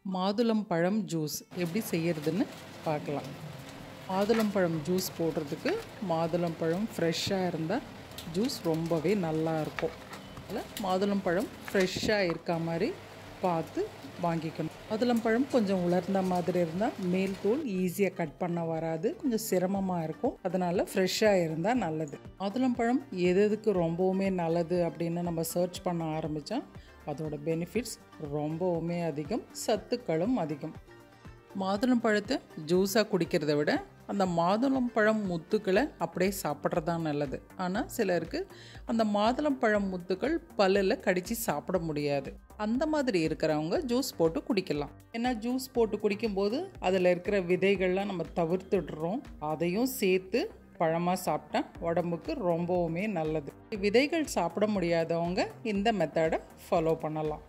மாதுளம்பழம் ஜூஸ் எப்படி செய்யறதுன்னு பார்க்கலாம் மாதுளம்பழம் ஜூஸ் போடுறதுக்கு மாதுளம்பழம் ஃப்ரெஷ்ஷாக இருந்தால் ஜூஸ் ரொம்பவே நல்லா இருக்கும் அதில் மாதுளம்பழம் ஃப்ரெஷ்ஷாக இருக்க மாதிரி பார்த்து வாங்கிக்கணும் மாதுளம்பழம் கொஞ்சம் உலர்ந்த மாதிரி இருந்தால் மேல் தோல் ஈஸியாக கட் பண்ண வராது கொஞ்சம் சிரமமாக இருக்கும் அதனால் ஃப்ரெஷ்ஷாக இருந்தால் நல்லது மாதுளம்பழம் எது எதுக்கு ரொம்பவுமே நல்லது அப்படின்னு நம்ம சர்ச் பண்ண ஆரம்பித்தா அதோட பெனிஃபிட்ஸ் ரொம்பவுமே அதிகம் சத்துக்களும் அதிகம் மாதுளம்பழத்தை ஜூஸாக குடிக்கிறத விட அந்த மாதுளம்பழம் முத்துக்களை அப்படியே சாப்பிட்றது தான் நல்லது ஆனால் சிலருக்கு அந்த மாதுளம்பழம் முத்துக்கள் பல்லில் கடித்து சாப்பிட முடியாது அந்த மாதிரி இருக்கிறவங்க ஜூஸ் போட்டு குடிக்கலாம் ஏன்னா ஜூஸ் போட்டு குடிக்கும்போது அதில் இருக்கிற விதைகள்லாம் நம்ம தவிர்த்துடுறோம் அதையும் சேர்த்து பழமாக சாப்பிட்டா உடம்புக்கு ரொம்பவுமே நல்லது விதைகள் சாப்பிட முடியாதவங்க இந்த மெத்தடை ஃபாலோ பண்ணலாம்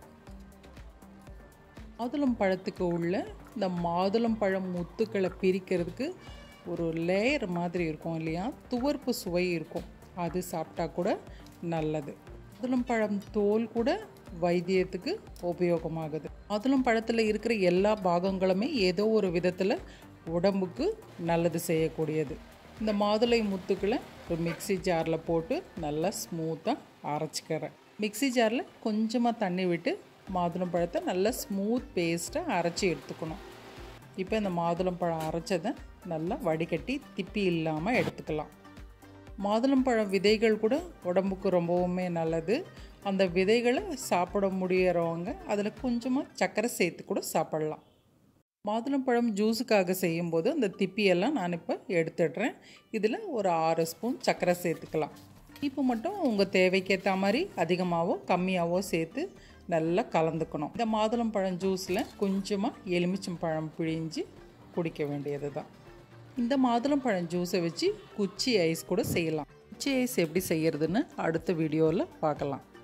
மாதுளம் பழத்துக்கு உள்ள இந்த மாதுளம் பழம் முத்துக்களை பிரிக்கிறதுக்கு ஒரு லேயர் மாதிரி இருக்கும் இல்லையா துவர்ப்பு சுவை இருக்கும் அது சாப்பிட்டா கூட நல்லது மாதுளம் பழம் தோல் கூட வைத்தியத்துக்கு உபயோகமாகுது மாதுளம் பழத்தில் இருக்கிற எல்லா பாகங்களுமே ஏதோ ஒரு விதத்தில் உடம்புக்கு நல்லது செய்யக்கூடியது இந்த மாதுளை முத்துக்களை ஒரு மிக்சி ஜாரில் போட்டு நல்லா ஸ்மூத்தாக அரைச்சிக்கிறேன் மிக்சி ஜாரில் கொஞ்சமாக தண்ணி விட்டு மாதுளம் பழத்தை நல்லா ஸ்மூத் பேஸ்ட்டாக அரைச்சி எடுத்துக்கணும் இப்போ இந்த மாதுளம் பழம் அரைச்சதை நல்லா வடிகட்டி திப்பி இல்லாமல் எடுத்துக்கலாம் மாதுளம்பழம் விதைகள் கூட உடம்புக்கு ரொம்பவுமே நல்லது அந்த விதைகளை சாப்பிட முடியறவங்க அதில் கொஞ்சமாக சர்க்கரை சேர்த்து கூட சாப்பிடலாம் மாதுளம்பழம் ஜூஸுக்காக செய்யும்போது அந்த திப்பியெல்லாம் நான் இப்போ எடுத்துடுறேன் இதில் ஒரு ஆறு ஸ்பூன் சர்க்கரை சேர்த்துக்கலாம் இப்போ மட்டும் உங்கள் தேவைக்கேற்ற மாதிரி அதிகமாகவோ கம்மியாகவோ சேர்த்து நல்லா கலந்துக்கணும் இந்த மாதுளம்பழம் ஜூஸில் கொஞ்சமாக எலுமிச்சம் பழம் பிழிஞ்சு குடிக்க வேண்டியது தான் இந்த மாதுளம்பழம் ஜூஸை வச்சு குச்சி ஐஸ் கூட செய்யலாம் குச்சி ஐஸ் எப்படி செய்யறதுன்னு அடுத்த வீடியோவில் பார்க்கலாம்